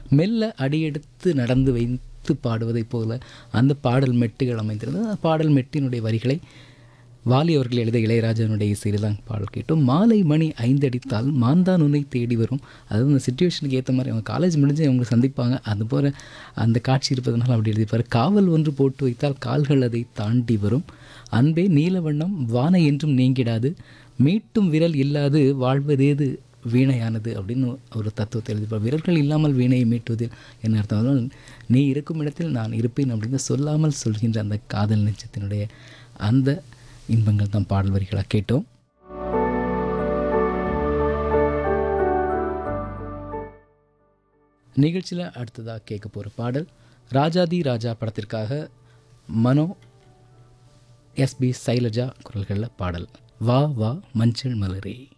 மெல்ல அடியெடுத்து நடந்து வைத்து பாடுவதைப் போல அந்த பாடல் மெட்டுகள் அமைந்திருந்தது அந்த பாடல் மெட்டினுடைய வரிகளை வாலி அவர்கள் எழுத இளையராஜனுடைய இசையில் தான் பாடல் கேட்டோம் மாலை மணி ஐந்தடித்தால் மாந்தான் உன்னை தேடி வரும் அதாவது அந்த சுச்சுவேஷனுக்கு ஏற்ற மாதிரி அவங்க காலேஜ் முடிஞ்சு அவங்க சந்திப்பாங்க அது போல் அந்த காட்சி இருப்பதனால அப்படி எழுதிப்பார் காவல் ஒன்று போட்டு வைத்தால் கால்கள் அதை தாண்டி வரும் அன்பே நீலவண்ணம் வானை என்றும் நீங்கிடாது மீட்டும் விரல் இல்லாது வாழ்வதேது வீணையானது அப்படின்னு ஒரு தத்துவத்தை எழுதிப்பார் விரல்கள் இல்லாமல் வீணையை மீட்டுவதில் என்ன அர்த்தம் அதனால் நீ இருக்கும் இடத்தில் நான் இருப்பேன் அப்படின்னு சொல்லாமல் சொல்கின்ற அந்த காதல் நெச்சத்தினுடைய அந்த இன்பங்கள் தான் பாடல் வரிகளாக கேட்டோம் நிகழ்ச்சியில் அடுத்ததாக கேட்க போகிற பாடல் ராஜாதி ராஜா படத்திற்காக மனோ எஸ்பி சைலஜா குரல்களில் பாடல் வா வா மஞ்சள் மலரே